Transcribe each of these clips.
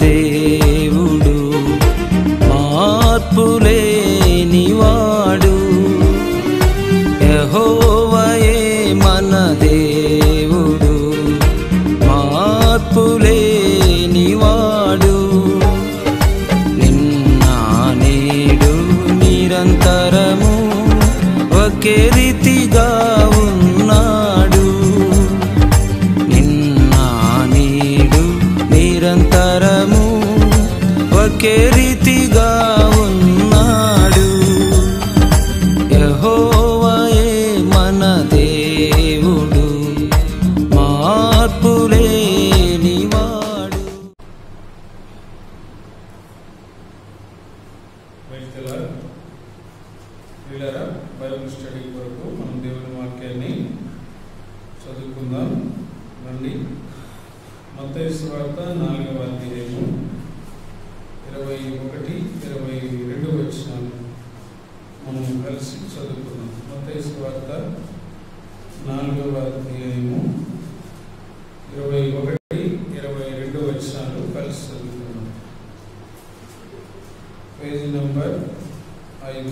దేవుడు మార్పులేనివాడు యెహోవాయే మన దేవుడు మార్పులేనివాడు నిన్న నేడు నిరంతరము ఒకే రీతిగా ఉన్నాడు నిన్న నేడు నిరంతరము ఒకే రీతిగా ఉన్నాడు యెహోవాయే మన దేవుడు మార్పులేనివాడు వైద్యులారా వీళ్ళారా బైబిల్ స్టడీ కొరకు మనం దేవుని వాక్యాన్ని చదువుకుందాం రండి మత్తయి వార్త నాలుగవ అధ్యాయము ఇరవై ఒకటి ఇరవై రెండు వచ్చినాలు మనం కలిసి చదువుకుందాం మత్తయి వార్త నాలుగవ అధ్యాయము ఇరవై ఒకటి ఇరవై రెండు వచ్చినాలు కలిసి చదువుకుందాం పేజీ నంబర్ ఐదు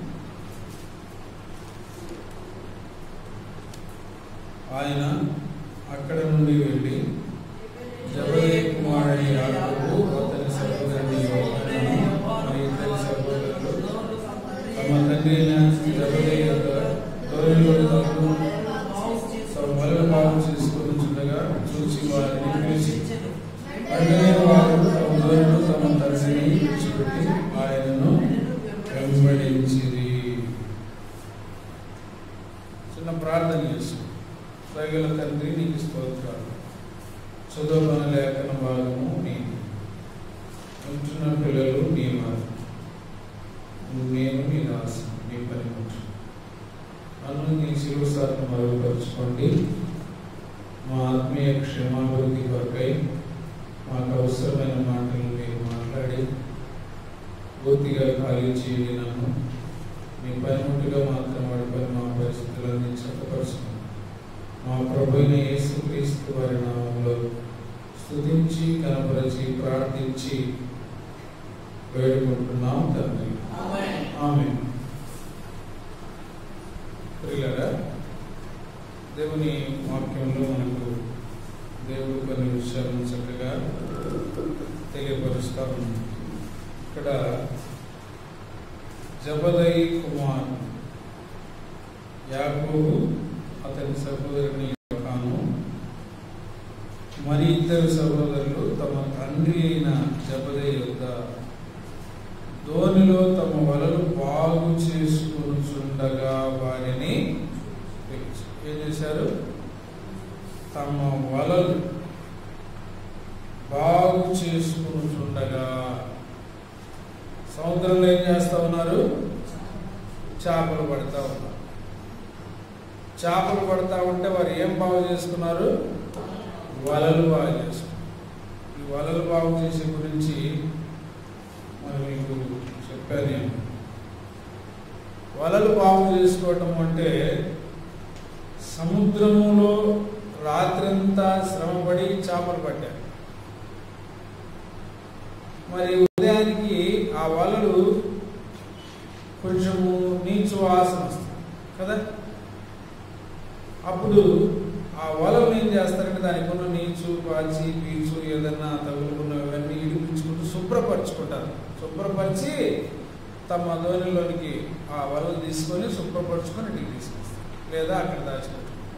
ఆయన అక్కడ నుండి వెళ్ళి జబదే కుమారుని యాకోబు అతని సహోదరుని యోహానును మరి ఇద్దరి సహోదరులు తమ తండ్రి అయిన జబదే యొక్క దోరిలో తమను తమ బలను బాగు చేసుకుని చుండగా చూసి వారిని పిలిచి వెంటనే వారు తమ దోరిలో తమ తండ్రిని విడిచిపెట్టి ఆయనను వెంబడించిరి చిన్న ప్రార్థన చేసి ప్రజల తండ్రి నీకు స్తోత్రాలు చదువుకున్న లేఖన భాగము నీకు ఉంటున్న పిల్లలు నీ వారు నేను నీ దాసు నీ పనిముట్టు నన్ను నీ శివసాన్ని మరుగుపరుచుకోండి మా ఆత్మీయ క్షేమాభివృద్ధి కొరకై మాకు అవసరమైన మాటలు మీరు మాట్లాడి పూర్తిగా ఖాళీ చేయండి నన్ను మీ పనిముట్టుగా మాత్రం వాడిపై మా పరిస్థితులన్నీ చక్కపరుచుకోండి మా ప్రభు అయిన యేసుక్రీస్తు వారి నామంలో స్తుతించి కనపరిచి ప్రార్థించి వేడుకుంటున్నాం తండ్రి ఆమె ప్రియులారా దేవుని వాక్యంలో మనకు దేవుడు కొన్ని విషయాలను చక్కగా తెలియపరుస్తా ఉంది ఇక్కడ జబదై కుమార్ యాకోబు అతని సహోదరుని యోహాను మరి ఇద్దరు సహోదరులు తమ తండ్రి అయిన జబదే యొద్ద ధోనిలో తమ వలలు బాగు చేసుకొనుచుండగా వారిని పిలిచి- ఏం చేశారు తమ వలలు బాగు చేసుకొనుచుండగా సముద్రంలో ఏం చేస్తా ఉన్నారు చేపలు పడతా ఉన్నారు చేపలు పడతా ఉంటే వారు ఏం బాగు చేసుకున్నారు వలలు బాగు చేసుకున్నారు ఈ వలలు బాగు చేసే గురించి మరి మీకు చెప్పాను నేను వలలు బాగు చేసుకోవటం అంటే సముద్రములో రాత్రంతా శ్రమపడి చేపలు పట్టారు మరి ఉదయానికి ఆ వలలు కొంచెము నీచు వాసన వస్తుంది కదా అప్పుడు ఆ వలలు ఏం చేస్తారంటే దానికి ఉన్న నీచు పాచి పీచు ఏదన్నా తగులుకున్నవన్నీ ఇడిపించుకుంటూ శుభ్రపరచుకుంటారు శుభ్రపరిచి తమ ధోనిలోనికి ఆ వలలు తీసుకొని శుభ్రపరచుకొని ఇంటికి తీసుకొస్తారు లేదా అక్కడ దాచుకుంటారు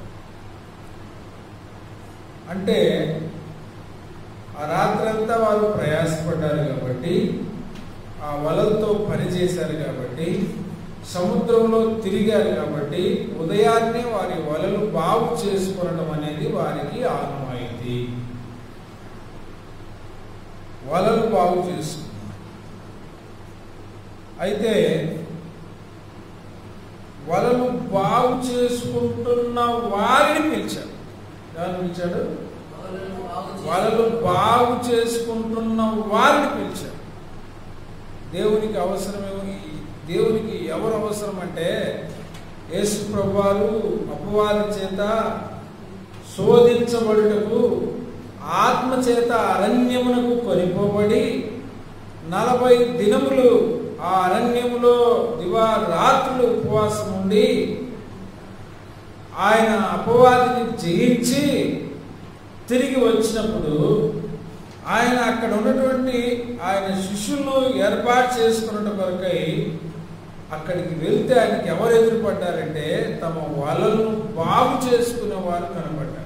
అంటే ఆ రాత్రంతా వారు ప్రయాసపడ్డారు కాబట్టి ఆ వలలతో పని చేశారు కాబట్టి సముద్రంలో తిరిగారు కాబట్టి ఉదయాన్నే వారి వలలు బాగు చేసుకోవడం అనేది వారికి ఆనవాయితీ వలలు బాగు చేసుకున్నారు అయితే వలలు బాగు చేసుకుంటున్న వారిని పిలిచాడు ఎవరిని పిలిచాడు వలలు బాగు చేసుకుంటున్న వారిని పిలిచాడు దేవునికి అవసరమే దేవునికి ఎవరు అవసరం అంటే యేసు ప్రభువారు అపవాది చేత శోధించబడుటకు ఆత్మ చేత అరణ్యమునకు కొనిపోబడి కష్టపడి నలభై దినములు ఆ అరణ్యములో దివా రాత్రులు ఉపవాసం ఉండి ఆయన అపవాదిని జయించి తిరిగి వచ్చినప్పుడు ఆయన అక్కడ ఉన్నటువంటి ఆయన శిష్యులను ఏర్పాటు చేసుకున్న కొరకై అక్కడికి వెళ్తే ఆయనకి ఎవరు ఎదురుపడ్డారంటే తమ వలలను బాగు చేసుకునే వారు కనపడ్డారు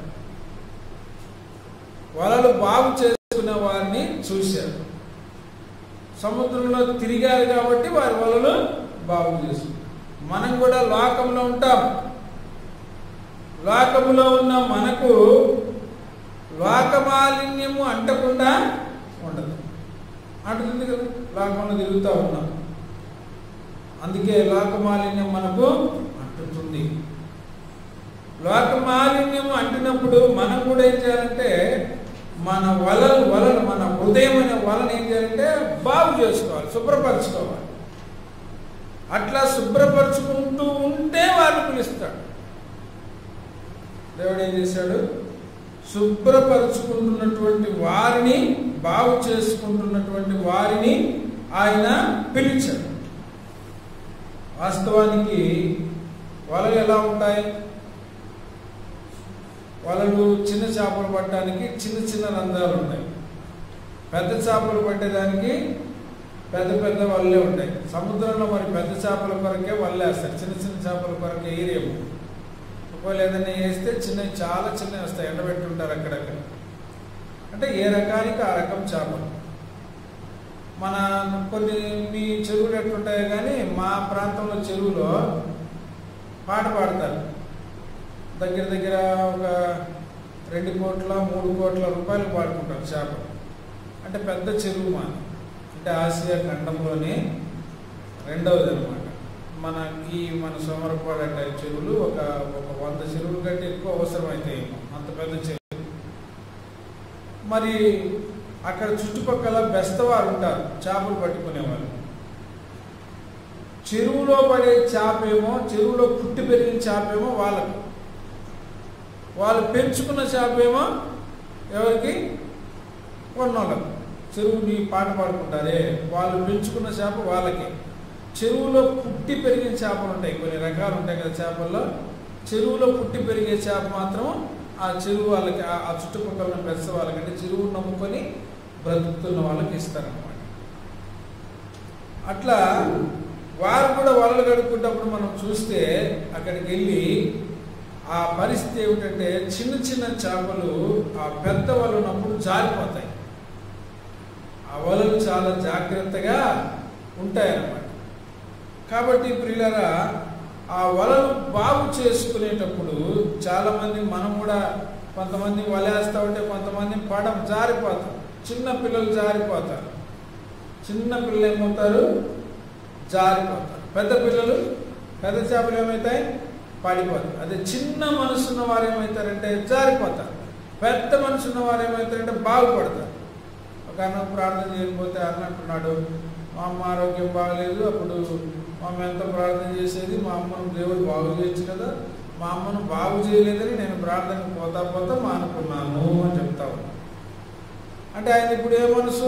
వలలు బాగు చేసుకునే వారిని చూశారు సముద్రంలో తిరిగారు కాబట్టి వారి వలలు బాగు చేసుకున్నారు మనం కూడా లోకంలో ఉంటాం లోకములో ఉన్న మనకు లోకమాలిన్యము అంటకుండా ఉండదు అంటుంది కదా లోకంలో తిరుగుతూ ఉన్నాం అందుకే లోకమాలిన్యం మనకు అంటుతుంది లోకమాలిన్యము అంటున్నప్పుడు మనం కూడా ఏం చేయాలంటే మన వలలు వలలు మన హృదయం అనే వలను ఏం చేయాలంటే బాగు చేసుకోవాలి శుభ్రపరచుకోవాలి అట్లా శుభ్రపరచుకుంటూ ఉంటే వారిని పిలుస్తాడు దేవుడు ఏం చేశాడు శుభ్రపరుచుకుంటున్నటువంటి వారిని బాగు చేసుకుంటున్నటువంటి వారిని ఆయన పిలిచాడు వాస్తవానికి వలలు ఎలా ఉంటాయి వలలు చిన్న చేపలు పట్టడానికి చిన్న చిన్న రంధ్రాలు ఉంటాయి పెద్ద చేపలు పట్టేదానికి పెద్ద పెద్ద వల్లే ఉంటాయి సముద్రంలో మరి పెద్ద చేపల కొరకే వల్లేస్తారు చిన్న చిన్న చేపల కొరకే ఏరియము ఒకవేళ ఏదైనా వేస్తే చిన్న చాలా చిన్నవి వస్తాయి ఎండబెట్టుంటారు అక్కడక్కడ అంటే ఏ రకానికి ఆ రకం చేపలు మన కొన్ని మీ చెరువులు ఎట్లుంటాయో కానీ మా ప్రాంతంలో చెరువులో పాట పాడతారు దగ్గర దగ్గర ఒక రెండు కోట్ల మూడు కోట్ల రూపాయలు పాడుకుంటారు చేపలు అంటే పెద్ద చెరువు మా అంటే ఆసియా ఖండంలోనే రెండవది అనమాట మన ఈ మన సోమరపాడ టైప్ చెరువులు ఒక ఒక వంద చెరువులు కంటే ఎక్కువ అవసరమైతే అంత పెద్ద చెరువు మరి అక్కడ చుట్టుపక్కల బెస్తవారు ఉంటారు చేపలు పట్టుకునేవారు చెరువులో పడే చేపేమో చెరువులో పుట్టి పెరిగిన చేపేమో వాళ్ళకు వాళ్ళు పెంచుకున్న చేపేమో ఎవరికి కొన్నోళ్ళకు చెరువుని పాట పాడుకుంటారే వాళ్ళు పెంచుకున్న చేప వాళ్ళకి చెరువులో పుట్టి పెరిగిన చేపలు ఉంటాయి కొన్ని రకాలు ఉంటాయి కదా చేపల్లో చెరువులో పుట్టి పెరిగే చేప మాత్రం ఆ చెరువు వాళ్ళకి ఆ- ఆ చుట్టుపక్కల ఉన్న పెద్ద వాళ్ళకంటే చెరువును నమ్ముకొని బ్రతుకుతున్న వాళ్ళకి ఇస్తారన్నమాట అట్లా వారు కూడా వలలు కడుక్కుంటప్పుడు మనం చూస్తే అక్కడికి వెళ్ళి ఆ పరిస్థితి ఏమిటంటే చిన్న చిన్న చేపలు ఆ పెద్ద వల ఉన్నప్పుడు జారిపోతాయి ఆ వలలు చాలా జాగ్రత్తగా ఉంటాయన్నమాట కాబట్టి ప్రియులరా ఆ వలలు బాగు చేసుకునేటప్పుడు చాలా మంది మనం కూడా కొంతమంది వలేస్తా ఉంటే కొంతమంది పడం జారిపోతారు చిన్న పిల్లలు జారిపోతారు చిన్న పిల్లలు ఏమవుతారు జారిపోతారు పెద్ద పిల్లలు పెద్ద చేపలు ఏమవుతాయి పడిపోతారు అదే చిన్న మనసున్న వారు ఏమవుతారంటే జారిపోతారు పెద్ద మనసున్న వారు ఏమవుతారంటే బాగుపడతారు ఒక అన్న ప్రార్థన చేయకపోతే అన్న అంటున్నాడు మా అమ్మ ఆరోగ్యం బాగలేదు అప్పుడు మా అమ్మ ఎంత ప్రార్థన చేసేది మా అమ్మను దేవుడు బాగు చేయొచ్చు కదా మా అమ్మను బాగు చేయలేదని నేను ప్రార్థనకు పోతా పోతా మానుకున్నాను అని చెప్తా ఉన్నా అంటే ఆయన ఇప్పుడు ఏ మనసు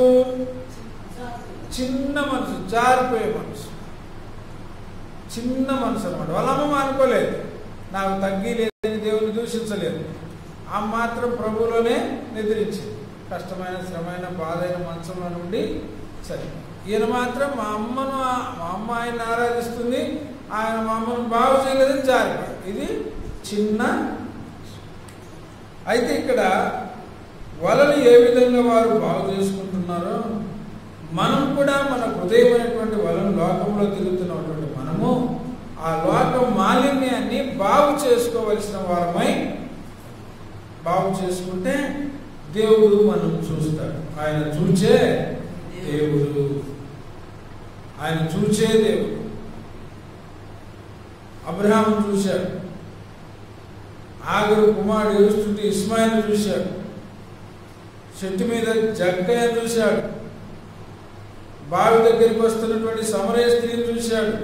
చిన్న మనసు జారిపోయే మనసు చిన్న మనసు అనమాట వాళ్ళ అమ్మ అనుకోలేదు నాకు తగ్గి లేదని దేవుని దూషించలేదు ఆ మాత్రం ప్రభువులోనే నిద్రించింది కష్టమైన శ్రమైన బాధైన మంచంలో నుండి సరే ఈయన మాత్రం మా అమ్మను మా అమ్మ ఆయన ఆరాధిస్తుంది ఆయన మా అమ్మను బాగు చేయలేదని జారిపోయాడు ఇది చిన్న అయితే ఇక్కడ వలలు ఏ విధంగా వారు బాగు చేసుకుంటున్నారో మనం కూడా మన హృదయమైనటువంటి వలను లోకంలో తిరుగుతున్నటువంటి మనము ఆ లోకం మాలిన్యాన్ని బాగు చేసుకోవలసిన వారమై బాగు చేసుకుంటే దేవుడు మనం చూస్తాడు ఆయన చూచే దేవుడు ఆయన చూచే దేవుడు అబ్రహాం చూశాడు ఆగరు కుమారుడు ఏడుస్తుంటే ఇస్మాయిల్ చూశాడు చెట్టు మీద జక్కయ్య చూశాడు బావి దగ్గరికి వస్తున్నటువంటి సమరయ స్త్రీని చూశాడు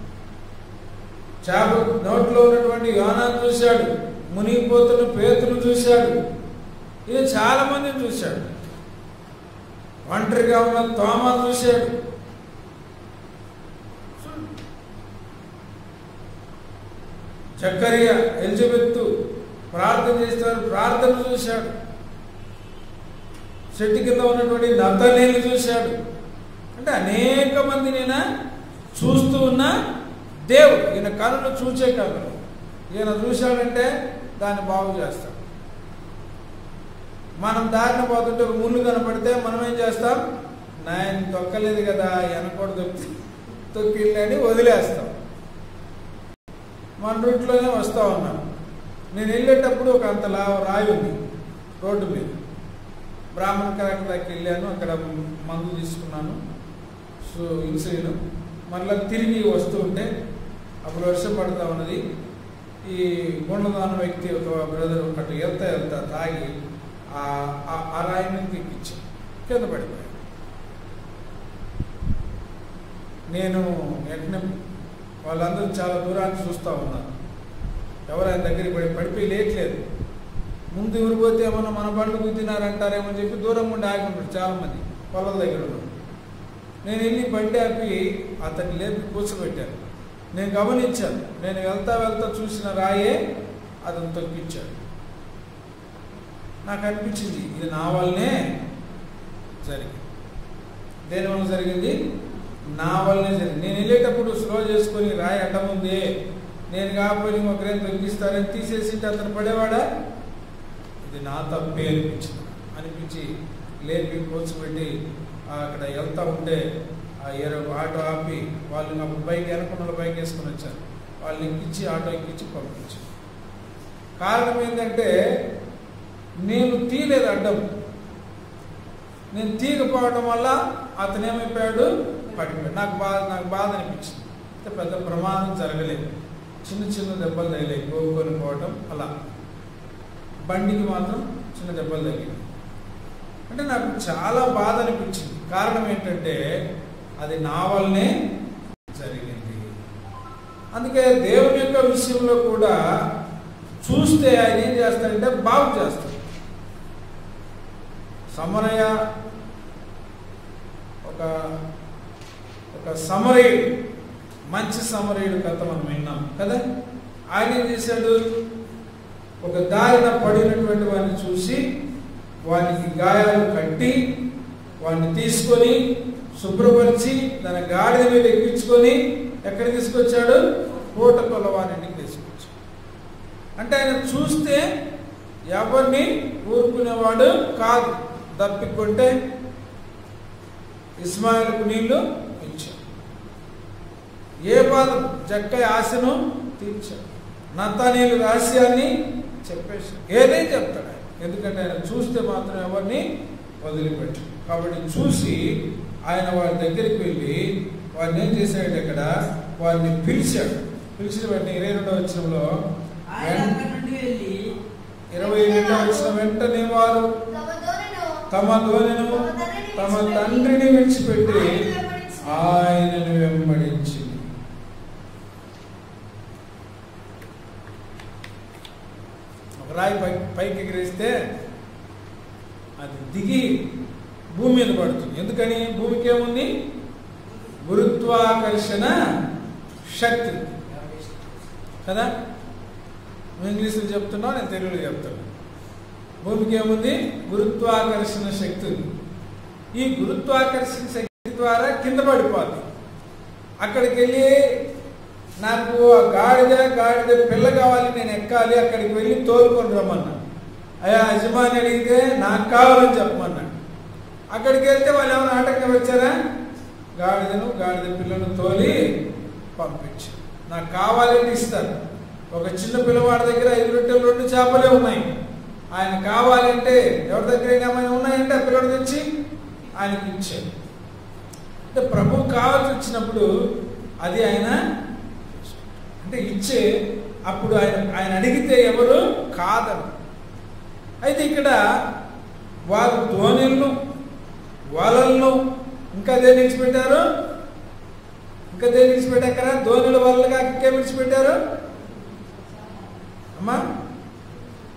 చేప నోట్లో ఉన్నటువంటి యోనాన్ని చూశాడు మునిగిపోతున్న పేతును చూశాడు ఇది చాలా మందిని చూశాడు ఒంటరిగా ఉన్న తోమ చూశాడు చక్కరియా ఎలిజబెత్తు ప్రార్థన చేస్తారు ప్రార్థన చూశాడు చెట్టు కింద ఉన్నటువంటి నత్తనేలు చూశాడు అంటే అనేక మంది నేను చూస్తూ ఉన్న దేవుడు ఈయన కనులు చూచే కనులు ఈయన చూశాడంటే దాన్ని బాగు చేస్తాడు మనం దారిన పోతుంటే ఒక ముళ్ళు కనపడితే మనం ఏం చేస్తాం నాయన తొక్కలేదు కదా వెనకోడు తొక్కి తొక్కిళ్ళని వదిలేస్తాం మన రూట్లోనే వస్తూ ఉన్నాం నేను వెళ్ళేటప్పుడు ఒక అంత లా రాయి ఉంది రోడ్డు మీద బ్రాహ్మణ కరెక్ట్ దగ్గరికి వెళ్ళాను అక్కడ మందు తీసుకున్నాను సో ఇన్సులిన్ మళ్ళీ తిరిగి వస్తూ ఉంటే అప్పుడు వర్షం పడుతూ ఉన్నది ఈ గుండదాన వ్యక్తి ఒక బ్రదర్ అటు వెళ్తా వెళ్తా తాగి ఆ- ఆ- ఆ రాయిని ఎక్కించి కింద పడిపోయాడు నేను వెంటనే వాళ్ళందరూ చాలా దూరాన్ని చూస్తూ ఉన్నారు ఎవరు ఆయన దగ్గరికి పడి పడిపోయి లేట్లేదు ముందు ఎవరు పోతే ఏమన్నా మన బండ్లు గుద్దినారంటారేమో అని చెప్పి దూరం ఉండి ఆగి ఉంటారు చాలామంది పొలం దగ్గర ఉన్నారు నేను వెళ్ళి బండి ఆపి అతన్ని లేపి కూర్చోబెట్టాను నేను గమనించాను నేను వెళ్తా వెళ్తా చూసిన రాయే అతను తొక్కించాడు నాకు అనిపించింది ఇది నా వల్లనే జరిగింది దేని వల్ల జరిగింది నా వల్లనే జరిగింది నేను వెళ్ళేటప్పుడు స్లో చేసుకొని రాయి అడ్డం ఉంది నేను కాకపోయి ఒకరేం తొలగిస్తారని తీసేసి అతను పడేవాడా ఇది నా తప్పే అనిపించింది అనిపించి లేపి కూర్చోబెట్టి ఆ అక్కడ వెళ్తా ఉంటే ఆ ఏరో ఆటో ఆపి వాళ్ళు నాకు బైక్ వెనకున్న బైక్ వేసుకొని వచ్చారు వాళ్ళు ఎక్కించి ఆటో ఎక్కించి పంపించారు కారణం ఏంటంటే నేను తీయలేదు అడ్డం నేను తీయకపోవడం వల్ల అతను ఏమైపోయాడు పడిపోయాడు నాకు బాధ నాకు బాధ అనిపించింది అంటే పెద్ద ప్రమాదం జరగలేదు చిన్న చిన్న దెబ్బలు తగిలాయి గోకొని పోవటం అలా బండికి మాత్రం చిన్న దెబ్బలు తగిలాయి అంటే నాకు చాలా బాధ అనిపించింది కారణం ఏంటంటే అది నా వల్లనే జరిగింది అందుకే దేవుని యొక్క విషయంలో కూడా చూస్తే ఆయన ఏం చేస్తాడంటే బాగు చేస్తాడు సమరయ ఒక ఒక సమరయుడు మంచి సమరయుడు కథ మనం విన్నాం కదా ఆయన ఏం చేశాడు ఒక దారిన పడినటువంటి వాడిని చూసి వానికి గాయాలు కట్టి వాడిని తీసుకొని శుభ్రపరిచి తన గాడిద మీద ఎక్కించుకొని ఎక్కడ తీసుకొచ్చాడు కోట కొలవారింటికి తీసుకొచ్చాడు అంటే ఆయన చూస్తే ఎవరిని ఊరుకునేవాడు కాదు దప్పికొంటే ఇస్మాయిల్కు నీళ్లు ఇచ్చాడు ఏ బాధ జక్కయ్య ఆశను తీర్చాడు నత్తానీలు రహస్యాన్ని చెప్పేసి ఏదే చెప్తాడు ఆయన. ఎందుకంటే ఆయన చూస్తే మాత్రం ఎవరిని వదిలిపెట్టాడు కాబట్టి చూసి ఆయన వారి దగ్గరికి వెళ్ళి వారిని ఏం చేశాడు ఇక్కడ వారిని పిలిచాడు పిలిచిన వెంటనే ఇరవై రెండవ వచ్చంలో ఆయన అక్కడి నుండి వెళ్ళి ఇరవై రెండవ వచ్చిన వెంటనే వారు తమ దోనెను తమ ధోనిను తమ తండ్రిని విడిచిపెట్టి ఆయనను వెంబడించింది ఒక రాయి పై పైకి ఎగిరేస్తే అది దిగి భూమి మీద పడుతుంది ఎందుకని భూమికి ఏముంది గురుత్వాకర్షణ శక్తి ఉంది. కదా నువ్వు ఇంగ్లీష్లో చెప్తున్నావు నేను తెలుగులో చెప్తాను భూమికి ఏముంది గురుత్వాకర్షణ శక్తి ఉంది ఈ గురుత్వాకర్షణ శక్తి ద్వారా కింద పడిపోద్ది అక్కడికి వెళ్ళి నాకు ఆ గాడిద గాడిద పిల్ల కావాలి నేను ఎక్కాలి అక్కడికి వెళ్ళి తోలుకొని రమ్మన్నా అయ్యా యజమాని అడిగితే నాకు కావాలని చెప్పమన్నాడు అక్కడికి వెళ్తే వాళ్ళు ఏమైనా ఆటంకం వచ్చారా గాడిదను గాడిద పిల్లను తోలి పంపించారు నాకు కావాలని ఇస్తారు ఒక చిన్న పిల్లవాడి దగ్గర ఐదు రొట్టెలు రెండు చేపలే ఉన్నాయి ఆయన కావాలంటే ఎవరి దగ్గర ఏమైనా ఉన్నాయంటే ఆ పిల్లడు తెచ్చి ఆయనకి ఇచ్చారు అంటే ప్రభు కావాల్సి వచ్చినప్పుడు అది ఆయన అంటే ఇచ్చే అప్పుడు ఆయన ఆయన అడిగితే ఎవరు కాదను అయితే ఇక్కడ వారు ధోనిలను వలలను ఇంకా దేని విడిచిపెట్టారు ఇంకా దేని విడిచిపెట్టాకరా ధోనిల వలలుగా ఇంకే విడిచిపెట్టారు అమ్మా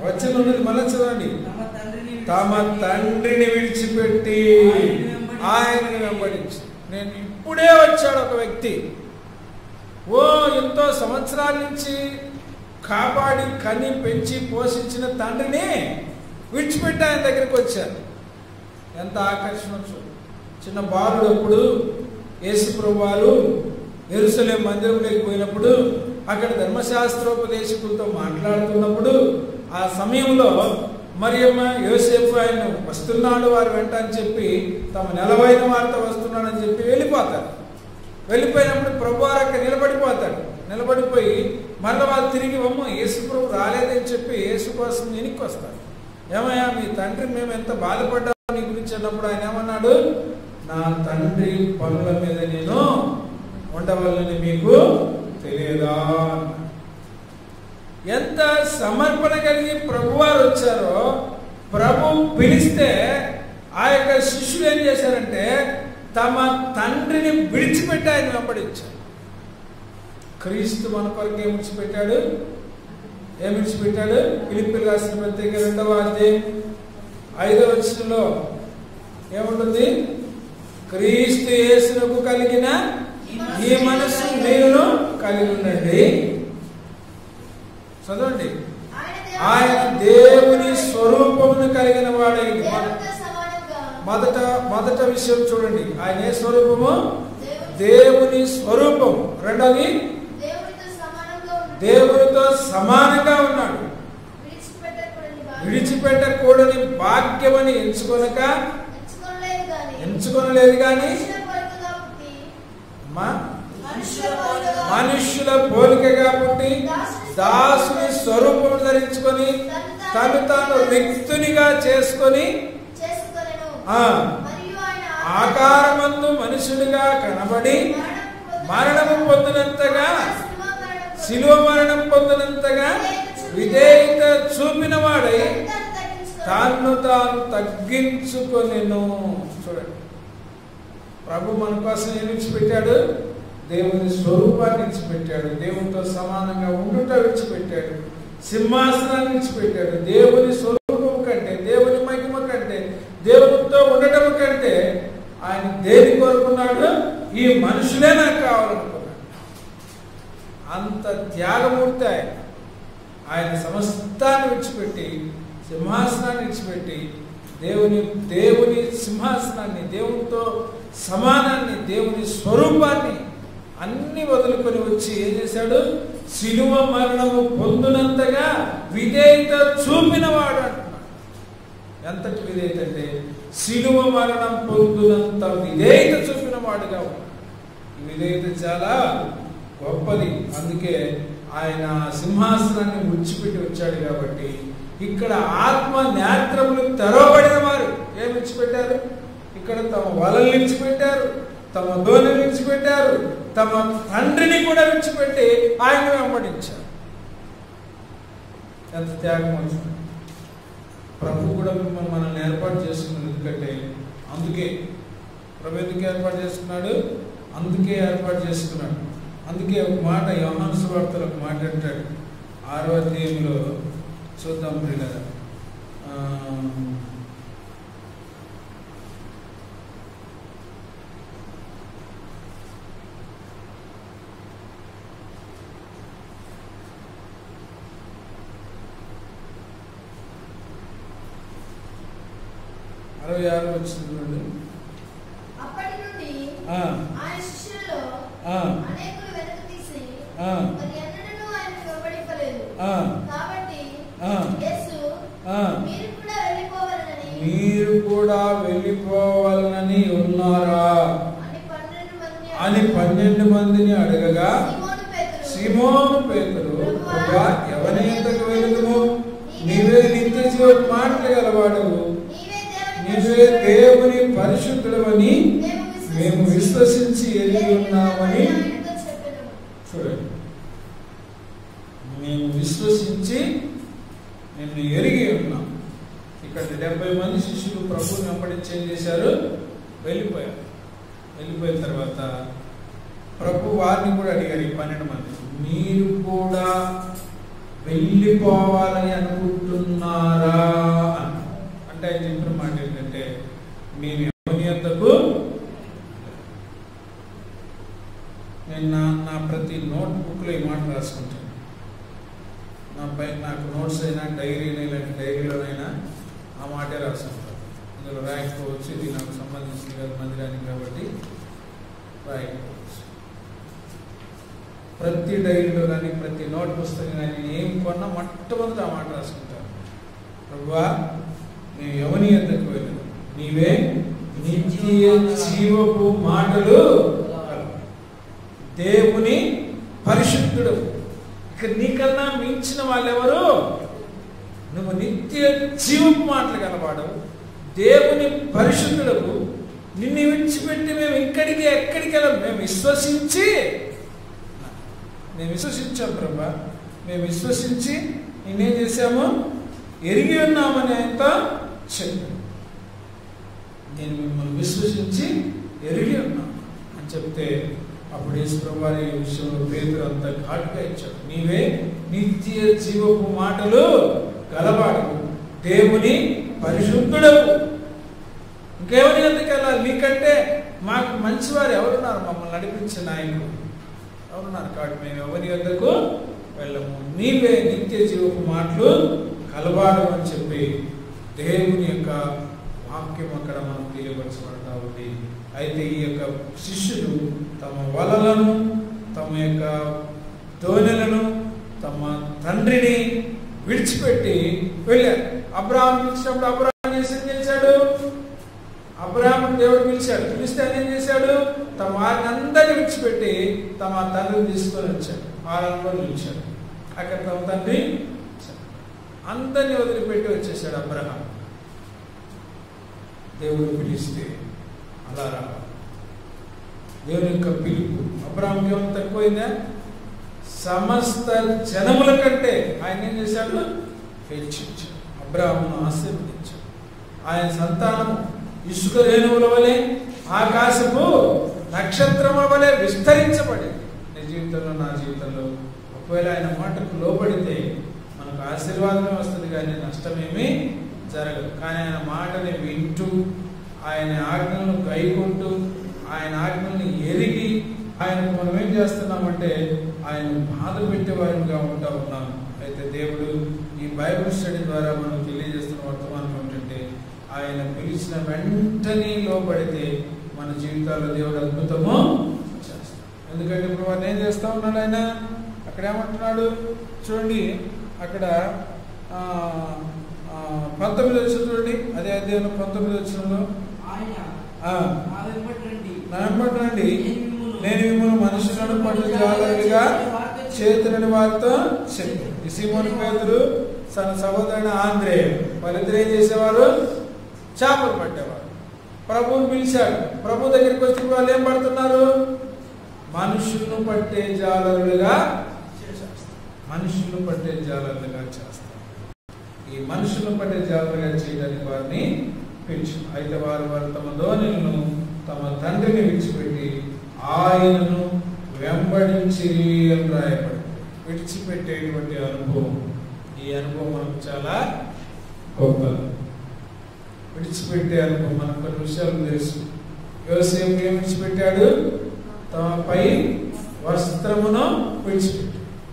వచ్చిన ఉన్నది మళ్ళీ చదవండి తమ తండ్రిని తమ విడిచిపెట్టి తండ్రిని విడిచిపెట్టి ఆయనని వెంబడించి నేను ఇప్పుడే వచ్చాడు ఒక వ్యక్తి ఓ ఎంతో సంవత్సరాల నుంచి కాపాడి కని పెంచి పోషించిన తండ్రిని విడిచిపెట్టి ఆయన దగ్గరికి వచ్చారు ఎంత ఆకర్షణ చూడు. చిన్న బాలుడు అప్పుడు యేసు ప్రభువారు ఎరుసలేం మందిరంలోకి పోయినప్పుడు అక్కడ ధర్మశాస్త్రోపదేశకులతో మాట్లాడుతున్నప్పుడు ఆ సమయంలో మరియమ్మ యోసేపు ఆయన వస్తున్నాడు వారు వెంట అని చెప్పి తమ నెలవైన వార్త వస్తున్నాడని చెప్పి వెళ్ళిపోతారు వెళ్ళిపోయినప్పుడు ప్రభు అక్కడ నిలబడిపోతాడు నిలబడిపోయి మళ్ళీ వాళ్ళు తిరిగి వమ్మ యేసు ప్రభు రాలేదని చెప్పి యేసు కోసం వెనక్కి వస్తాడు ఏమయ్యా మీ తండ్రి మేము ఎంత బాధపడ్డామో నీ గురించి అన్నప్పుడు ఆయన ఏమన్నాడు నా తండ్రి పనుల మీద నేను ఉండవల్లని మీకు తెలియదా అన్నాడు. ఎంత సమర్పణ కలిగి ప్రభువారు వచ్చారో ప్రభు పిలిస్తే ఆ యొక్క శిష్యులు ఏం చేశారంటే తమ తండ్రిని విడిచిపెట్టి ఆయన వెంబడించారు క్రీస్తు మన కొరకు ఏం విడిచిపెట్టాడు ఏం విడిచిపెట్టాడు పిలిపిల్ రాసిన ప్రత్యేక రెండవ అధ్యాయం ఐదవ వచనంలో ఏముంటుంది క్రీస్తు యేసునకు కలిగిన ఈ మనస్సు మీరు కలిగి ఉండండి చదవండి ఆయన దేవుని స్వరూపమును కలిగిన వాడై దేవునితో సమానంగా మొదట మొదట విషయం చూడండి ఆయన ఏ స్వరూపము దేవుని- దేవుని స్వరూపం రెండవది దేవునితో సమానంగా ఉండి దేవునితో సమానంగా ఉన్నాడు విడిచిపెట్టకూడని వాడు విడిచిపెట్టకూడని భాగ్యమని ఎంచుకొనక ఎంచుకోలేదు గాని ఎంచుకొనలేదు కానీ మనుషుల పోలికగా పుట్టి మా మనుషుల పోలికగా మనుష్యుల పోలికగా పుట్టి దాసుని స్వరూపం ధరించుకొని తను తాను రిక్తునిగా చేసుకొని చేసుకొనెను. ఆ మరియు ఆయన ఆకారమందు మనుషుడిగా కనబడి మరణము పొందినంతగా శిలువ మరణము శిలువ మరణం పొందినంతగా విధేయత చూపిన వాడై తనను తగ్గించుకొని తాను తాను తగ్గించుకొనెను చూడండి ప్రభు మన కోసం ఏం విడిచిపెట్టాడు దేవుని స్వరూపాన్ని విడిచిపెట్టాడు దేవునితో సమానంగా ఉండుట విడిచిపెట్టాడు సింహాసనాన్ని విడిచిపెట్టాడు దేవుని స్వరూపం కంటే దేవుని మహిమ కంటే దేవునితో ఉండటం కంటే ఆయన దేని కోరుకున్నాడు ఈ మనుషులే నాకు కావాలనుకున్నాడు అంత త్యాగమూర్తి ఆయన ఆయన సమస్తాన్ని విడిచిపెట్టి సింహాసనాన్ని విడిచిపెట్టి దేవుని దేవుని సింహాసనాన్ని దేవునితో సమానాన్ని దేవుని స్వరూపాన్ని అన్ని వదులుకొని వచ్చి ఏం చేశాడు శిలువ మరణము పొందినంతగా విధేయత చూపినవాడు అంటున్నాడు ఎంతటి విధేయత అంటే శిలువ మరణం పొందినంత విధేయత చూపిన వాడుగా ఉన్నాడు ఈ విధేయత చాలా గొప్పది అందుకే ఆయన సింహాసనాన్ని విడిచిపెట్టి వచ్చాడు కాబట్టి ఇక్కడ ఆత్మ నేత్రములు తెరవబడిన వారు ఏం విడిచిపెట్టారు ఇక్కడ తమ వలలు విడిచిపెట్టారు తమ దోని విడిచిపెట్టారు తమ తండ్రిని కూడా విడిచిపెట్టి ఆయన వెంబడించారు ఎంత త్యాగం వచ్చింది ప్రభు కూడా మిమ్మల్ని మనల్ని ఏర్పాటు చేసుకున్నది ఎందుకంటే అందుకే ప్రభు ఎందుకు ఏర్పాటు చేసుకున్నాడు అందుకే ఏర్పాటు చేసుకున్నాడు అందుకే ఒక మాట యోహాను సువార్తలో ఒక మాట అంటాడు ఆరో అధ్యాయంలో చూద్దాం ప్రియులరా ఆ, అరవై ఆరు వచ్చింది చూడండి అప్పటి నుండి ఆ, ఆయన శిష్యులలో ఆ, అనేకులు వెనక తీసి ఆ, మరి ఎన్నడూ ఆయనకు వెంబడింపలేదు ఆ, కాబట్టి ఆ, యేసు ఆ. మీరు కూడా వెళ్ళిపోవాలని మీరు కూడా వెళ్ళిపోవాలని ఉన్నారా అని పన్నెండు మంది అని పన్నెండు మందిని అడగగా సీమోను పేతురు సిమోను పేతురు ప్రభా ఎవరి ఎంతకు వెళుదుము నీవే నిత్య జీవ మాటలు గలవాడవు నీవే దేవుని నీవే దేవుని పరిశుద్ధుడవని మేము మేము విశ్వసించి ఎరిగి ఉన్నామని ఆయనతో చెప్పెను. చూడండి మేము విశ్వసించి నిన్ను ఎరిగి ఉన్నాం ఇక్కడ డెబ్బై మంది శిష్యులు ప్రభువుని వెంబడించి ఏం చేశారు వెళ్ళిపోయారు వెళ్ళిపోయిన తర్వాత ప్రభు వారిని కూడా అడిగారు ఈ పన్నెండు మంది మీరు కూడా వెళ్ళిపోవాలని అనుకుంటున్నారా అన్న. అంటే ఆయన చెప్పిన మాట ఏంటంటే మేము ఎవరి యొద్దకు నేను నా నా ప్రతి నోట్ బుక్లో ఈ మాట రాసుకుంటాను నా పై నాకు నోట్స్ అయినా డైరీ ఇలాంటి డైరీలోనైనా ఆ మాటే రాసుకుంటాను ఇందులో రాయకపోవచ్చు ఇది నాకు సంబంధించింది కాదు మందిరానికి కాబట్టి రాయకపోవచ్చు ప్రతి డైరీలో కానీ ప్రతి నోట్ పుస్తకం కానీ నేను ఏం కొన్నా మొట్టమొదటి ఆ మాట రాసుకుంటాను ప్రభువా మేము ఎవని ఎందుకు వెళ్ళదు నీవే నిత్య జీవపు మాటలు కలవు. దేవుని పరిశుద్ధుడు ఇక నీకన్నా మించిన వాళ్ళెవరు నువ్వు నిత్య జీవపు మాటలు కలవాడు దేవుని పరిశుద్ధులకు నిన్ను విడిచిపెట్టి మేము ఇక్కడికి ఎక్కడికి వెళ్ళాం మేము విశ్వసించి మేము విశ్వసించాం ప్రభా మేము విశ్వసించి నేనేం చేశాము ఎరిగి ఉన్నామని ఆయనతో చెప్పాను నేను మిమ్మల్ని విశ్వసించి ఎరిగి ఉన్నాను అని చెప్తే అప్పుడు యేసుప్రభారి ఈ విషయంలో పేదలు అంత ఘాటుగా ఇచ్చాడు నీవే నిత్య జీవపు మాటలు గలవాడు దేవుని పరిశుద్ధుడవు ఇంకేమని ఎందుకు వెళ్ళాలి నీకంటే మాకు మంచివారు ఎవరున్నారు మమ్మల్ని నడిపించే నాయకుడు ఎవరున్నారు కాబట్టి మేము ఎవరి వద్దకు వెళ్ళము నీవే నిత్య జీవపు మాటలు కలవాడు అని చెప్పి దేవుని యొక్క వాక్యం అక్కడ మనం తెలియపరచబడతా ఉంది అయితే ఈ యొక్క శిష్యులు తమ వలలను తమ యొక్క దోణెలను తమ తండ్రిని విడిచిపెట్టి వెళ్ళారు అబ్రాహం పిలిచినప్పుడు అబ్రాహం చేసి ఏం చేశాడు అబ్రాహం దేవుడు పిలిచాడు పిలిస్తే ఆయన ఏం చేశాడు తమ వారిని అందరిని విడిచిపెట్టి తమ తండ్రిని తీసుకొని వచ్చాడు ఆరంభంలో నిలిచాడు అక్కడ తమ తండ్రి అందరిని వదిలిపెట్టి వచ్చేసాడు అబ్రహాం దేవుడు పిలిస్తే అలా రా దేవుని యొక్క పిలుపు అబ్రహాం ఏమైనా తక్కువైందా సమస్త జనముల కంటే ఆయన ఏం చేశాడు హెచ్చించాడు అబ్రాహ్మను ఆశీర్వదించాడు ఆయన సంతానం ఇసుక రేణువుల వలె ఆకాశపు నక్షత్రముల వలె విస్తరించబడింది నీ జీవితంలో నా జీవితంలో ఒకవేళ ఆయన మాటకు లోబడితే మనకు ఆశీర్వాదమే వస్తుంది కానీ నష్టమేమీ జరగదు కానీ ఆయన మాటని వింటూ ఆయన ఆజ్ఞలను గైకుంటూ ఆయన ఆజ్ఞల్ని ఎరిగి ఆయనకు మనం ఏం చేస్తున్నామంటే ఆయన బాధ పెట్టే వారిగా ఉంటా ఉన్నాం అయితే దేవుడు ఈ బైబిల్ స్టడీ ద్వారా మనం తెలియజేస్తున్న వర్తమానం ఏమిటంటే ఆయన పిలిచిన వెంటనే లోపడితే మన జీవితాల్లో దేవుడు అద్భుతము చేస్తాడు ఎందుకంటే ఇప్పుడు వారిని ఏం చేస్తా ఉన్నాడు ఆయన అక్కడ ఏమంటున్నాడు చూడండి అక్కడ ఆ, ఆ, పంతొమ్మిది వచ్చిన చూడండి అదే అధ్యాయంలో పంతొమ్మిది వచ్చినలో ఆయన ఆ, నా వెంబడి రండి. నా వెంబడి రండి నేను మిమ్మల్ని మనుషులను పట్టు జాగ్రత్తగా చేతులని వారితో చెప్పి ఈ సీమోని పేదలు తన సహోదరుని ఆంధ్రే వాళ్ళిద్దరు ఏం చేసేవారు చేపలు పట్టేవారు ప్రభువుని పిలిచాడు ప్రభు దగ్గరికి వచ్చి వాళ్ళు ఏం పడుతున్నారు మనుషులను పట్టే జాలరులుగా చేస్తారు మనుషులను పట్టే జాలరులుగా చేస్తారు ఈ మనుషులను పట్టే జాలరులుగా చేయడానికి వారిని పిలిచి అయితే వారు వారు తమ ధోనిలను తమ తండ్రిని విడిచిపెట్టి ఆయనను వెంబడించి అని రాయబడి విడిచిపెట్టేటువంటి అనుభవం ఈ అనుభవం మనకు చాలా గొప్పది విడిచిపెట్టే అనుభవం మనకు కొన్ని విషయాలు తెలుసు యోసేపు ఏం విడిచిపెట్టాడు తమపై వస్త్రమును విడిచిపెట్టాడు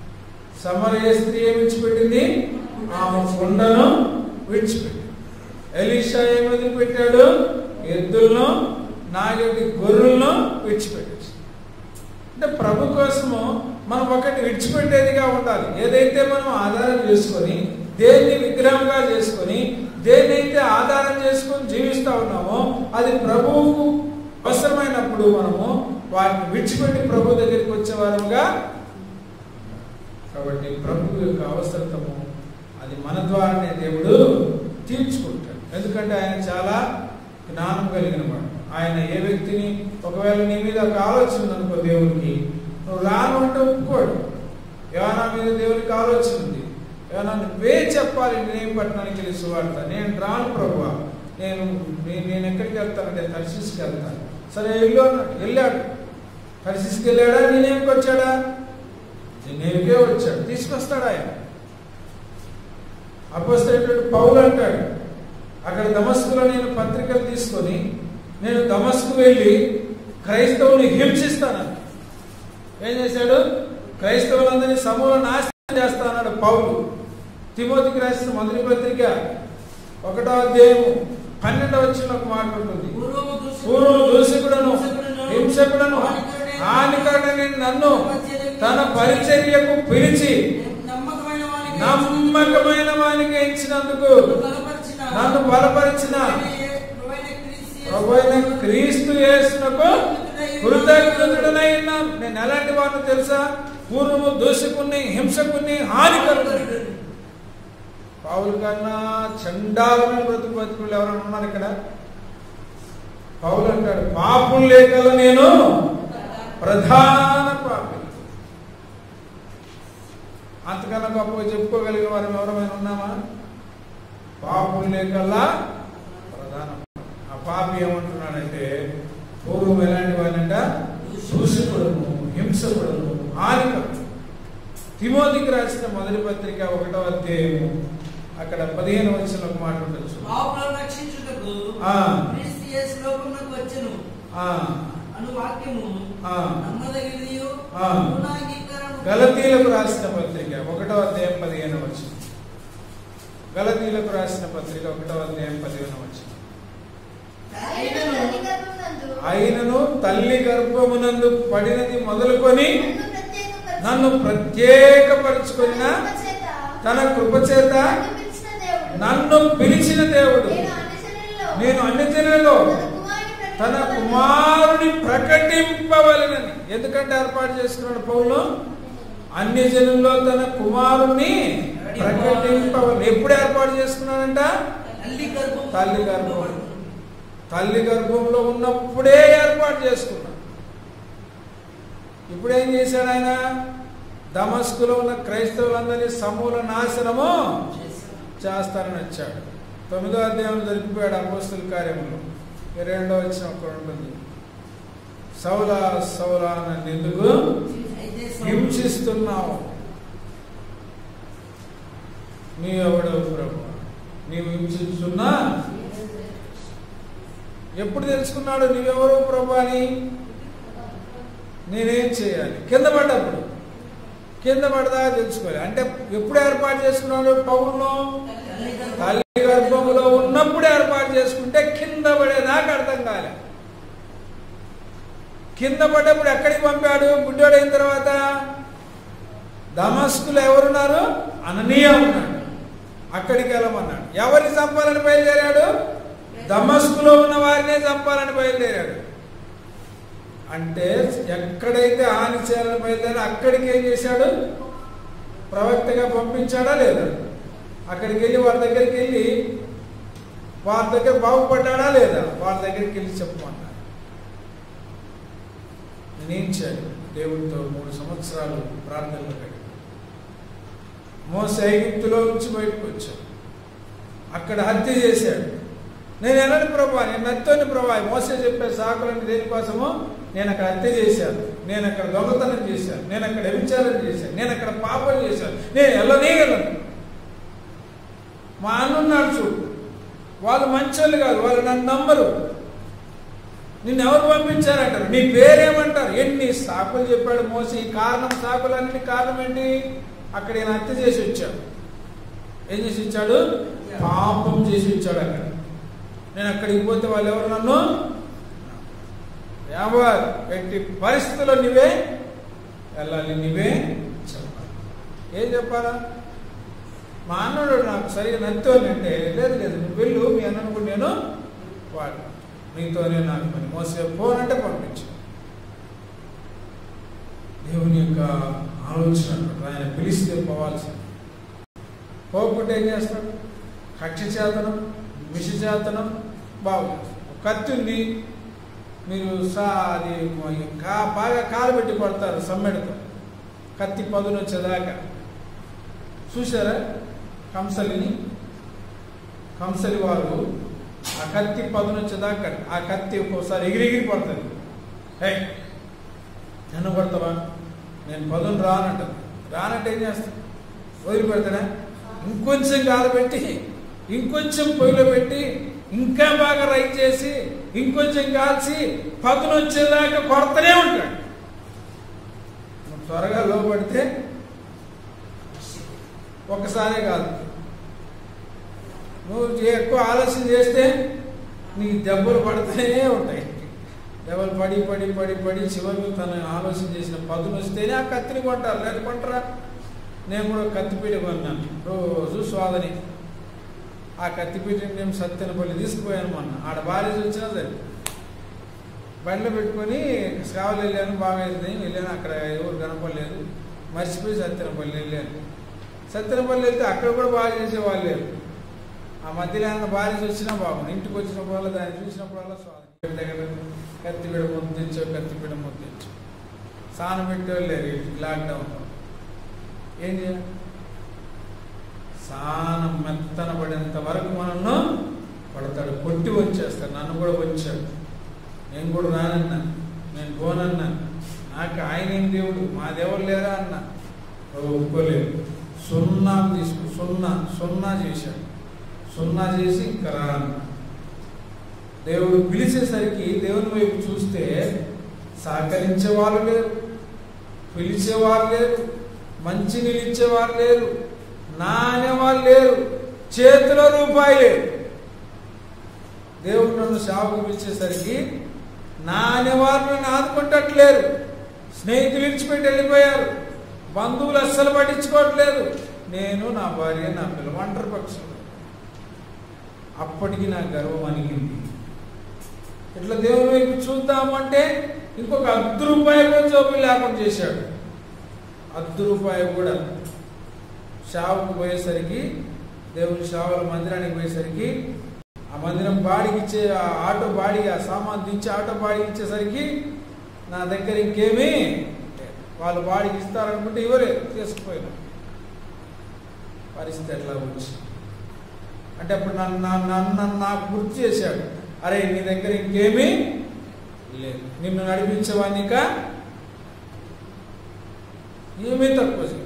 సమరయ స్త్రీ ఏం విడిచిపెట్టింది ఆమె కొండను విడిచిపెట్టింది ఎలీషా ఏం వదిలిపెట్టాడు ఎద్దులను నాగటి గొర్రెలను విడిచిపెట్టేసి అంటే ప్రభు కోసము మనం ఒకటి విడిచిపెట్టేదిగా ఉండాలి ఏదైతే మనం ఆధారం చేసుకొని దేన్ని విగ్రహంగా చేసుకొని దేన్నైతే ఆధారం చేసుకొని జీవిస్తా ఉన్నామో అది ప్రభువుకు అవసరమైనప్పుడు మనము వాటిని విడిచిపెట్టి ప్రభు దగ్గరికి వచ్చే వారంగా కాబట్టి ప్రభు యొక్క అవసరతము అది మన ద్వారానే దేవుడు తీర్చుకుంటాడు ఎందుకంటే ఆయన చాలా జ్ఞానం కలిగిన వాడు ఆయన ఏ వ్యక్తిని ఒకవేళ నీ మీద ఒక ఆలోచన ఉందనుకో దేవునికి నువ్వు రాను అంటే ఒప్పుకోడు ఏమైనా మీద దేవునికి ఆలోచన ఉంది ఏమైనా నువ్వే చెప్పాలి నేను పట్టణానికి వెళ్ళి సువార్త నేను రాను ప్రభు నేను నేను నేను ఎక్కడికి వెళ్తానంటే తర్శీస్కి వెళ్తాను సరే వెళ్ళు అన్నాడు వెళ్ళాడు తర్శీస్కి వెళ్ళాడా నేనేమికి వచ్చాడా నేనేమికే వచ్చాడు తీసుకొస్తాడు ఆయన అపోస్తైనటువంటి పౌలు అంటాడు అక్కడ దమస్కులో నేను పత్రికలు తీసుకొని నేను దమస్కు వెళ్ళి క్రైస్తవుని హింసిస్తాను ఏం చేశాడు క్రైస్తవులందరినీ సమూల నాశనం చేస్తా అన్నాడు పౌలు తిమోతికి రాసిన మొదటి పత్రిక ఒకటో అధ్యాయము పన్నెండవ వచ్చిన ఒక మాట ఉంటుంది పూర్వము దూషకుడు- పూర్వం దూషకుడను దూషకుడను, హింసకుడను హానికరుడని నన్ను తన పరిచర్యకు పిలిచి నమ్మకమైన వానికి నమ్మకమైన వానికి ఇచ్చినందుకు నన్ను బలపరిచిన నన్ను బలపరిచిన ప్రభువైన క్రీస్తు ప్రభువైన క్రీస్తు యేసునకు కృతజ్ఞతుడనై ఉన్నాను నేను ఎలాంటి వాడిని తెలుసా పూర్వము దూషకుని హింసకుని హానికరుడు పావులు కన్నా చండాలమైన బ్రతుకు బతుకులు ఎవరైనా ఉన్నారు ఇక్కడ పౌలు అంటాడు పాపులు లేకల నేను ప్రధాన పాపి అంతకన్నా గొప్పగా చెప్పుకోగలిగే వారు ఎవరైనా ఉన్నామా పాపులు లేకల్లా ప్రధాన పాపి. ఆ పాపి ఏమంటున్నాడంటే పూర్వం ఎలాంటి వాడంట దూషకుడను హింసకుడను హానికరుడు తిమోతికి రాసిన మొదటి పత్రిక ఒకటో అధ్యాయము అక్కడ పదిహేను వచ్చిన ఒక మాట ఉండొచ్చు పాపులను రక్షించుటకు ఆ. క్రీస్తు యేసు లోకమునకు వచ్చెను ఆ, అను వాక్యము ఆ. నమ్మదగినదియు ఆ. గుణాంగీకారము గలతీలకు రాసిన పత్రిక ఒకటో అధ్యాయం పదిహేను వచ్చిన గలతీలకు రాసిన పత్రిక ఒకటో అధ్యాయం పదిహేను వచ్చిన ఆయనను తల్లి గర్భమందు ఆయనను తల్లి గర్భమునందు పడినది మొదలుకొని నన్ను ప్రత్యేకపరచుకొని నన్ను ప్రత్యేకపరుచుకున్న కృప చేత తన కృపచేత నన్ను పిలిచిన దేవుడు నన్ను పిలిచిన దేవుడు నేను అన్ని జనులలో నేను అన్ని జనులలో తన కుమారుని తన కుమారుని ప్రకటింపవలనని ఎందుకంటే ఏర్పాటు చేసుకున్నాడు పౌలు అన్ని జనుల్లో తన కుమారుని ప్రకటింపవలని ఎప్పుడు ఏర్పాటు చేసుకున్నాడంట తల్లి గర్భం తల్లి గర్భం తల్లి గర్భంలో ఉన్నప్పుడే ఏర్పాటు చేసుకున్నాడు ఇప్పుడు ఏం చేశాడు ఆయన దమస్కులో ఉన్న క్రైస్తవులందరినీ సమూల నాశనము చేస్తానని వచ్చాడు తొమ్మిదో అధ్యాయంలో దొరికిపోయాడు అపోస్తుల కార్యములు ఇరవై రెండో వచ్చిన ఒకటి ఉంటుంది సౌలా సౌలా నన్ను ఎందుకు అయితే హింసిస్తున్నావు నీ ఎవడవు ప్రభు నీవు హింసిస్తున్నా ఎప్పుడు తెలుసుకున్నాడు నీవెవరు ప్రభు అని నేనేం చేయాలి కింద పడ్డప్పుడు కింద పడదా తెలుసుకోవాలి అంటే ఎప్పుడు ఏర్పాటు చేసుకున్నాడు పౌరును తల్లి గర్భం తల్లి గర్భములో ఉన్నప్పుడు ఏర్పాటు చేసుకుంటే కింద పడేదాకా అర్థం కాలే కింద పడ్డప్పుడు ఎక్కడికి పంపాడు గుడ్డోడైన తర్వాత దమస్కులో ఎవరున్నారు అననీయ ఉన్నాడు అక్కడికి వెళ్ళమన్నాడు ఎవరిని చంపాలని బయలుదేరాడు దమస్కులో ఉన్న వారినే చంపాలని బయలుదేరాడు అంటే ఎక్కడైతే హాని చేయాలని బయలుదేరాడు అక్కడికి ఏం చేశాడు ప్రవక్తగా పంపించాడా లేదా అక్కడికి వెళ్ళి వారి దగ్గరికి వెళ్ళి వారి దగ్గర బాగుపడ్డాడా లేదా వారి దగ్గరికి వెళ్ళి చెప్పమన్నాడు నేనేం చేయాలి దేవుడితో మూడు సంవత్సరాలు ప్రార్థనలు గడిపాను మోస ఐగుప్తులో నుంచి బయటకు వచ్చాడు అక్కడ హత్య చేశాడు నేను ఎలాంటి ప్రభా నేను నత్తోని ప్రభా మోసే చెప్పే సాకులని దేనికోసమో నేను అక్కడ హత్య చేశాను నేను అక్కడ దొంగతనం చేశాను నేను అక్కడ వ్యభిచారం చేశాను నేను అక్కడ పాపం చేశాను నేను వెళ్ళనీయగలను మా అన్నున్నాడు చూడు వాళ్ళు మంచోళ్ళు కాదు వాళ్ళు నన్ను నమ్మరు నిన్ను ఎవరు పంపించారంటారు నీ పేరేమంటారు ఎన్ని సాకులు చెప్పాడు మోసి ఈ కారణం సాకులన్నిటి కారణం ఏంటి అక్కడ ఈయన హత్య చేసి వచ్చాడు ఏం చేసి ఇచ్చాడు పాపం చేసి ఇచ్చాడు అక్కడ నేను అక్కడికి పోతే వాళ్ళు ఎవరు నన్ను ఎవరు ఎట్టి పరిస్థితుల్లో నువ్వే వెళ్ళాలి నువ్వే చెప్పాలి ఏం చెప్పాలా మా అన్నడు నాకు సరిగా నచ్చోని అంటే లేదు లేదు నువ్వు వెళ్ళు మీ అన్నను కూడా నేను వాడు నీతోనే నాకు పని మోసే ఫోన్ అంటే పంపించు దేవుని యొక్క ఆలోచన అన్నమాట. ఆయన పిలిస్తే పోవాల్సింది పోకుంటే ఏం చేస్తాడు కక్ష చేతనం విష చేతనం బాగుంది కత్తి ఉంది మీరు సా అది కా బాగా కాలు పెట్టి కొడతారు సమ్మెడతో కత్తి పదును వచ్చేదాకా చూసారా కంసలిని కంసలి వారు ఆ కత్తి పదును వచ్చేదాకా ఆ కత్తి ఒక్కోసారి ఎగిరిగిరి పడుతుంది హే నన్ను కొడతావా నేను పదును రానంటది రానంటే ఏం చేస్తా వదిలిపెడతాడా ఇంకొంచెం కాలబెట్టి ఇంకొంచెం పొయ్యిలో పెట్టి ఇంకా బాగా రై చేసి ఇంకొంచెం కాల్చి పదును వచ్చేదాకా కొరతనే ఉంటాడు నువ్వు త్వరగా లోపడితే ఒక్కసారే కాదు నువ్వు ఎక్కువ ఆలస్యం చేస్తే నీకు దెబ్బలు పడుతూనే ఉంటాయి దెబ్బలు పడి పడి పడి పడి చివరికి తను ఆలోచన చేసిన పదును వస్తేనే ఆ కత్తిని కొంటారు లేదా కొంటారా నేను కూడా కత్తిపీట కొన్నాను రోజు స్వాదని ఆ కత్తిపీటని నేను సత్యనపల్లి తీసుకుపోయాను మొన్న ఆడ భార్య వచ్చినా సరే బండిలో పెట్టుకొని సేవలు వెళ్ళాను బాగా అయింది వెళ్ళాను అక్కడ ఎవరు కనపడలేదు మర్చిపోయి సత్యనపల్లి వెళ్ళాను సత్యనపల్లి వెళ్తే అక్కడ కూడా బాగా చేసేవాళ్ళు లేరు ఆ మధ్యలో ఏమైనా భార్య వచ్చినా బాగుంది ఇంటికి వచ్చినప్పుడల్లా దాన్ని చూసినప్పుడల్లా స్వామి దగ్గర కత్తిపీడ ముద్దు తెచ్చో కత్తిపీడ ముద్దు తెచ్చో స్నానం పెట్టేవాళ్ళు లేరు ఈ లాక్డౌన్ ఏం చేయాలి స్నానం మెత్తన పడేంత వరకు మనల్ని పడతాడు కొట్టి వచ్చేస్తాడు నన్ను కూడా వచ్చాడు నేను కూడా రానన్నా నేను పోనన్నా నాకు ఆయన ఏం దేవుడు మా దేవుడు లేరా అన్న ఒప్పుకోలేదు సున్నా తీసుకు సున్నా సున్నా చేశాడు సున్నా చేసి ఇంకా రా అన్నా. దేవుడు పిలిచేసరికి దేవుని వైపు చూస్తే సహకరించే వాళ్ళు లేరు పిలిచేవారు లేరు మంచి నిలిచేవారు లేరు నా అనేవాళ్ళు లేరు చేతిలో రూపాయి లేదు దేవుడు నన్ను షాపుకు పిలిచేసరికి నా అనేవారు నన్ను ఆదుకుంటట్లేరు స్నేహితులు ఇచ్చిపెట్టి వెళ్ళిపోయారు బంధువులు అస్సలు పట్టించుకోవట్లేదు నేను నా భార్య నా పిల్ల ఒంటరి పక్షులు అప్పటికి నా గర్వం అనిగింది ఇట్లా దేవుని వైపు చూద్దామంటే ఇంకొక అర్ధ రూపాయి కూడా జోబులు లేకుండా చేశాడు అర్ధ రూపాయి కూడా షావుకు పోయేసరికి దేవుని షావుల మందిరానికి పోయేసరికి ఆ మందిరం బాడికి ఇచ్చే ఆ ఆటో బాడికి ఆ సామాన్ దించి ఆటో బాడికి ఇచ్చేసరికి నా దగ్గర ఇంకేమీ లేదు. వాళ్ళు బాడికి ఇస్తారనుకుంటే ఇవ్వలేదు తీసుకుపోయినా పరిస్థితి ఎట్లా వచ్చి అంటే అప్పుడు నన్ను నన్ను నన్ను నన్ను నాకు గుర్తు చేశాడు అరే నీ దగ్గర ఇంకేమీ లేదు నిన్ను నడిపించేవాడిని ఇంకా ఏమీ తక్కువ చేయలేదు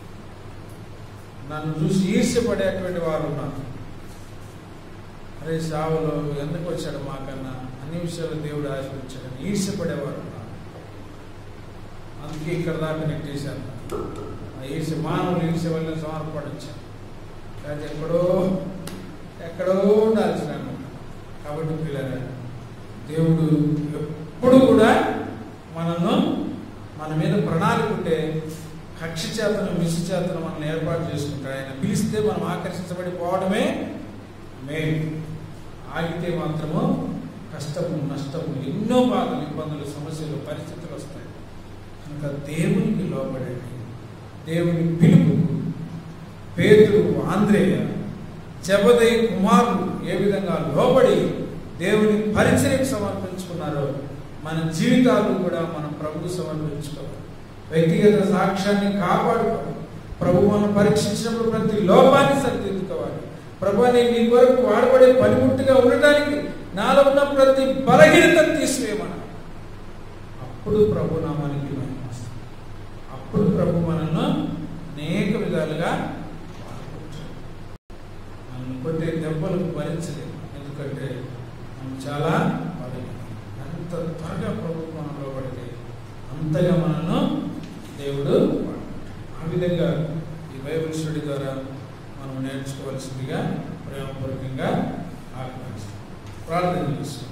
నన్ను చూసి ఈర్ష్యపడేటువంటి వారు ఉన్నారు అరే సావులో ఎందుకు వచ్చాడు మాకన్నా అన్ని విషయాలు దేవుడు ఆశించాడని ఈర్ష్యపడేవారు ఉన్నారు అందుకే ఇక్కడ దాకా నెట్టేశాను ఆ ఈర్ష్య మానవులు ఈర్ష్య వల్ల సమర్పడించాను కానీ ఎక్కడో ఎక్కడో ఉండాల్సిన కాబట్టి పిల్లలు దేవుడు ఎప్పుడు కూడా మనను మన మీద ప్రణాళిక ఉంటే కక్ష చేతను మిసి చేతను మనం ఏర్పాటు చేసుకుంటాడు ఆయన పిలిస్తే మనం ఆకర్షించబడి పోవడమే మేలు ఆగితే మాత్రము కష్టము నష్టము ఎన్నో బాధలు ఇబ్బందులు సమస్యలు పరిస్థితులు వస్తాయి కనుక దేవునికి లోబడండి దేవుని పిలుపుకు పేతురు ఆంధ్రేయ జబదయ్య కుమారులు ఏ విధంగా లోబడి దేవుని పరిచర్యకు సమర్పించుకున్నారో మన జీవితాలు కూడా మనం ప్రభువు సమర్పించుకోవాలి వ్యక్తిగత సాక్ష్యాన్ని కాపాడుకోవాలి ప్రభు మనం పరీక్షించినప్పుడు ప్రతి లోపాన్ని సరిదిద్దుకోవాలి ప్రభు నేను నీ కొరకు వాడబడే పనిముట్టుగా ఉండటానికి నాలో ఉన్న ప్రతి బలహీనతను తీసివేయమని అప్పుడు ప్రభు నామానికి మహిమ వస్తుంది. అప్పుడు ప్రభు మనల్ని అనేక విధాలుగా వాడుకుంటాడు మనల్ని కొట్టే దెబ్బలకు భరించలేదు ఎందుకంటే మనం చాలా బలహీనం ఎంత త్వరగా ప్రభు మనలో పడితే అంతగా మనల్ని దేవుడు వాడుకుంటాడు. ఆ విధంగా ఈ బైబిల్ స్టడీ ద్వారా మనం నేర్చుకోవాల్సిందిగా ప్రేమపూర్వకంగా ఆహ్వానిస్తాం ప్రార్థన చేస్తాం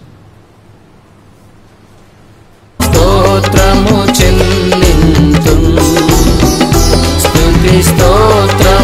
స్తోత్రము చెల్లింతు స్తుతి స్తోత్రము